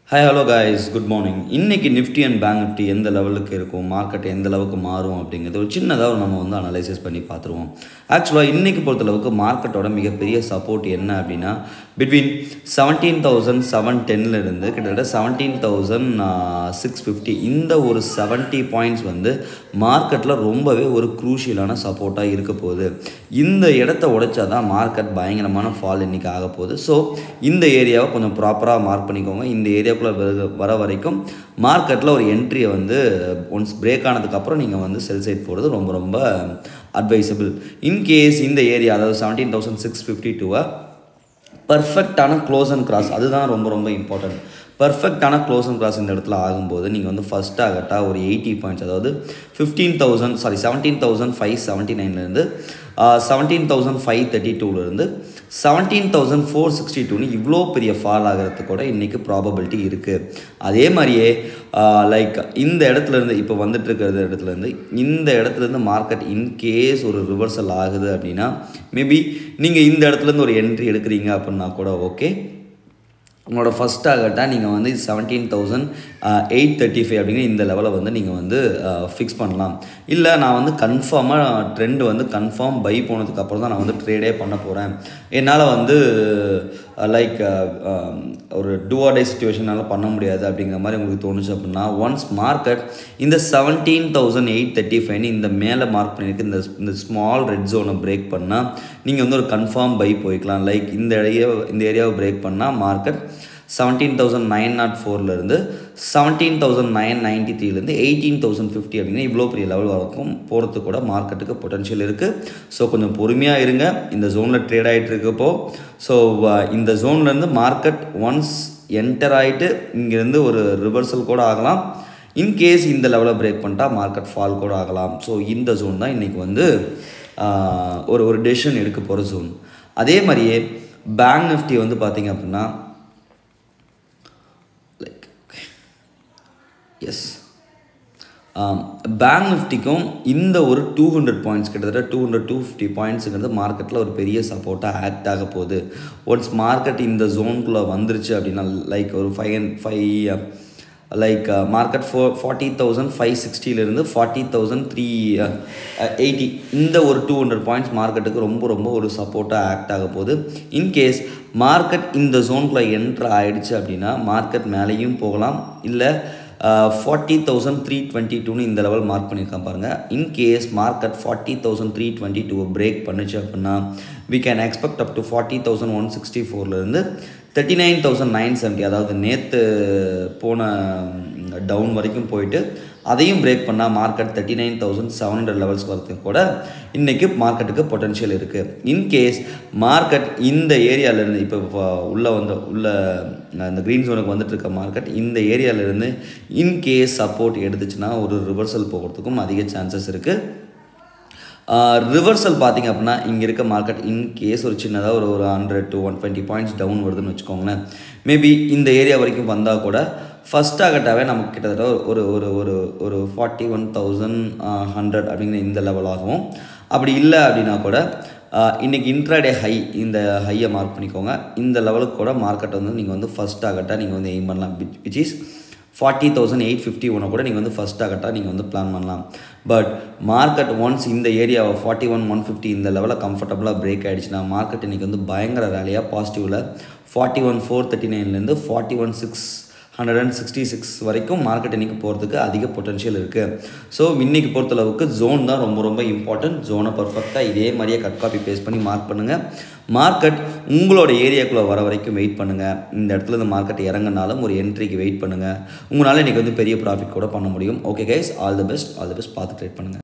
hi hello guys good morning இன்னைக்கு Nifty and bank Nifty எந்த லெவலுக்கு இருக்கும் மார்க்கெட் எந்த அளவுக்கு மாறும் அப்படிங்கிறது ஒரு சின்னதாக நம்ம வந்து அனலைசிஸ் பண்ணி பார்த்துருவோம் ஆக்சுவலாக இன்னைக்கு பொறுத்தளவுக்கு மார்க்கெட்டோட மிகப்பெரிய சப்போர்ட் என்ன அப்படின்னா பிட்வீன் செவன்டீன் தௌசண்ட் செவன் டென்லேருந்து கிட்டத்தட்ட செவன்டீன் தௌசண்ட் சிக்ஸ் ஃபிஃப்டி இந்த ஒரு செவன்ட்டி பாயிண்ட்ஸ் வந்து மார்க்கெட்டில் ரொம்பவே ஒரு குரூஷியலான சப்போர்ட்டாக இருக்க போகுது இந்த இடத்த உடைச்சா தான் மார்க்கெட் பயங்கரமான ஃபால் இன்னைக்கு ஆக போகுது ஸோ இந்த ஏரியாவை கொஞ்சம் ப்ராப்பராக மார்க் பண்ணிக்கோங்க இந்த ஏரியாவுக்குள்ளே வர வரைக்கும் மார்க்கெட்டில் ஒரு என்ட்ரியை வந்து ஒன்ஸ் பிரேக் ஆனதுக்கப்புறம் நீங்கள் வந்து செல் சைட் போகிறது ரொம்ப ரொம்ப அட்வைசபிள் இன்கேஸ் இந்த ஏரியா அதாவது செவன்டீன் தௌசண்ட் சிக்ஸ் ஃபிஃப்டி டூவை பர்ஃபெக்டான க்ளோஸ் அண்ட் கிராஸ் அதுதான் ரொம்ப ரொம்ப இம்பார்ட்டன்ட் பர்ஃபெக்டான க்ளோஸ் அண்ட் கிராஸ் இந்த இடத்துல ஆகும்போது நீங்கள் வந்து ஃபஸ்ட் ஆகட்டா ஒரு எயிட்டி பாயிண்ட்ஸ் அதாவது fifteen thousand sorry seventeen thousand five seventy நைன்லேருந்து செவன்டீன் தௌசண்ட் ஃபைவ் தேர்ட்டி டூலேருந்து செவன்டீன் தௌசண்ட் ஃபோர் சிக்ஸ்டி டூன்னு இவ்வளோ பெரிய ஃபால் ஆகிறதுக்கு கூட இன்றைக்கி ப்ராபபிலிட்டி இருக்குது அதே மாதிரியே லைக் இந்த இடத்துலேருந்து இப்போ வந்துட்டு இருக்கிற இடத்துலேருந்து இந்த இடத்துலேருந்து மார்க்கெட் இன்கேஸ் ஒரு ரிவர்சல் ஆகுது அப்படின்னா மேபி நீங்கள் இந்த இடத்துலேருந்து ஒரு என்ட்ரி எடுக்கிறீங்க அப்படின்னா கூட ஓகே உங்களோட ஃபஸ்ட் ஆகட்டால் நீங்கள் வந்து seventeen thousand eight thirty five அப்படிங்கிற இந்த லெவலில் வந்து நீங்கள் வந்து ஃபிக்ஸ் பண்ணலாம் இல்லை நான் வந்து கன்ஃபார்மாக ட்ரெண்ட் வந்து கன்ஃபார்ம் பை போனதுக்கப்புறம் தான் நான் வந்து ட்ரேடே பண்ண போகிறேன் என்னால் வந்து லைக் ஒரு டூஆர்டே சுச்சுவேஷனால் பண்ண முடியாது அப்படிங்கிற மாதிரி உங்களுக்கு தோணுச்சு அப்படின்னா ஒன்ஸ் மார்க்கெட் இந்த செவன்டீன் தௌசண்ட் எயிட் தேர்ட்டி ஃபைவ்னு இந்த மேலே மார்க் பண்ணியிருக்கு இந்த இந்த ஸ்மால் ரெட் ஜோனை பிரேக் பண்ணால் நீங்கள் வந்து ஒரு கன்ஃபார்ம் பை போய்க்கலாம் லைக் இந்த ஏரியா இந்த ஏரியாவை பிரேக் பண்ணால் market seventeen thousand nine nought ஃபோர்லேருந்து செவன்டீன் தௌசண்ட் நைன் நைன்ட்டி த்ரீலேருந்து எயிட்டீன் தௌசண்ட் ஃபிஃப்டி அப்படிங்கிற இவ்வளோ பெரிய லெவல் வரைக்கும் போகிறதுக்கு கூட மார்க்கெட்டுக்கு பொட்டன்ஷியல் இருக்குது ஸோ கொஞ்சம் பொறுமையாக இருங்க இந்த ஜோனில் ட்ரேட் ஆகிட்டு இருக்கப்போ ஸோ இந்த ஜோன்லேருந்து மார்க்கெட் ஒன்ஸ் என்டர் ஆகிட்டு இங்கேருந்து ஒரு ரிவர்சல் கூட ஆகலாம் இன்கேஸ் இந்த லெவலை பிரேக் பண்ணிட்டா மார்க்கெட் ஃபால் கூட ஆகலாம் ஸோ இந்த ஜோன் தான் இன்றைக்கி வந்து ஒரு ஒரு டெசிஷன் எடுக்க போகிற ஜோன் அதே மாதிரியே பேங்க் நிஃப்டி வந்து பார்த்திங்க அப்படின்னா லைக் எஸ் பேங்க் நிஃப்டிக்கும் இந்த ஒரு டூ ஹண்ட்ரட் பாயிண்ட்ஸ் கிட்டத்தட்ட டூ ஹண்ட்ரட் டூ ஃபிஃப்டி பாயிண்ட்ஸுங்கிறது மார்க்கெட்டில் ஒரு பெரிய சப்போர்ட்டாக ஆக்ட் ஆக போகுது ஒன்ஸ் மார்க்கெட் இந்த ஜோனுக்குள்ளே வந்துருச்சு அப்படின்னா லைக் ஒரு five and five like market four forty thousand five சிக்ஸ்டிலேருந்து ஃபார்ட்டி தௌசண்ட் த்ரீ எயிட்டி இந்த ஒரு டூ ஹண்ட்ரட் பாயிண்ட்ஸ் மார்க்கெட்டுக்கு ரொம்ப ரொம்ப ஒரு சப்போர்ட்டாக ஆக்ட் ஆக போகுது இன்கேஸ் மார்க்கெட் இந்த ஜோனுக்குள்ளே என்ட்ரு ஆகிடுச்சு அப்படின்னா மார்க்கெட் மேலேயும் போகலாம் இல்லை ஃபார்ட்டி தௌசண்ட் த்ரீ டுவெண்ட்டி டூன்னு இந்த லெவல் மார்க் பண்ணியிருக்கான் பாருங்கள் in case market forty thousand three twenty டூவை பிரேக் பண்ணுச்சு அப்படின்னா we can expect up to forty thousand one sixty ஃபோர்லேருந்து thirty nine thousand nine seventy அதாவது நேற்று போன டவுன் வரைக்கும் போயிட்டு அதையும் பிரேக் பண்ணால் market thirty nine thousand seven hundred levels வரைக்கும் கூட இன்றைக்கி மார்க்கெட்டுக்கு பொட்டன்ஷியல் இருக்குது இன்கேஸ் மார்க்கெட் இந்த ஏரியாவிலேருந்து இப்போ உள்ளே வந்த உள்ள இந்த க்ரீன் ஜோனுக்கு வந்துட்டு இருக்க மார்க்கெட் இந்த ஏரியாவிலேருந்து இன்கேஸ் சப்போர்ட் எடுத்துச்சுன்னா ஒரு ரிவர்சல் போகிறதுக்கும் அதிக சான்சஸ் இருக்குது ரிவர்சல் பார்த்திங்க அப்படின்னா இங்கே இருக்க மார்க்கெட் இன் கேஸ் ஒரு சின்னதாக ஒரு ஒரு hundred to one twenty points down வருதுன்னு வச்சுக்கோங்களேன் மேபி இந்த ஏரியா வரைக்கும் வந்தால் கூட ஃபஸ்ட் ஆகட்டாவே நமக்கு கிட்டத்தட்ட ஒரு ஒரு ஒரு ஒரு ஃபார்ட்டி ஒன் தௌசண்ட் ஹண்ட்ரட் அப்படிங்கிற இந்த லெவல் ஆகும் அப்படி இல்லை அப்படின்னா கூட இன்றைக்கி இன்ட்ராடே ஹை இந்த ஹையை மார்க் பண்ணிக்கோங்க இந்த லெவலுக்கு கூட மார்க்கெட் வந்து நீங்கள் வந்து ஃபஸ்ட் ஆகட்டா நீங்கள் வந்து எய்ம் பண்ணலாம் which is forty thousand eight fifty ஒன்று கூட நீங்கள் வந்து ஃபஸ்ட் ஆகட்டா நீங்கள் வந்து பிளான் பண்ணலாம் பட் மார்க்கெட் ஒன்ஸ் இந்த ஏரியாவை ஃபார்ட்டி ஒன் ஒன் ஃபிஃப்டி இந்த லெவலில் கம்ஃபர்டபுளாக பிரேக் ஆகிடுச்சுன்னா மார்க்கெட் இன்றைக்கி வந்து பயங்கர ரேலியாக பாசிட்டிவில் ஃபார்ட்டி ஒன் ஃபோர் தேர்ட்டி நைன்லேருந்து forty one six hundred and sixty six வரைக்கும் மார்க்கெட் இன்றைக்கி போகிறதுக்கு அதிக பொட்டன்ஷியல் இருக்குது ஸோ இன்றைக்கி பொறுத்தளவுக்கு ஜோன் தான் ரொம்ப ரொம்ப இம்பார்ட்டன்ட் ஜோனை பர்ஃபெக்டாக இதே மாதிரியே கட் காப்பி பேஸ்ட் பண்ணி மார்க் பண்ணுங்கள் மார்க்கெட் உங்களோட ஏரியாக்குள்ளே வர வரைக்கும் வெயிட் பண்ணுங்கள் இந்த இடத்துல இந்த மார்க்கெட் இறங்கினாலும் ஒரு என்ட்ரிக்கு வெயிட் பண்ணுங்கள் உங்களால் இன்றைக்கி வந்து பெரிய ப்ராஃபிட் கூட பண்ண முடியும் okay guys all the best all the best பார்த்து ட்ரேட் பண்ணுங்கள்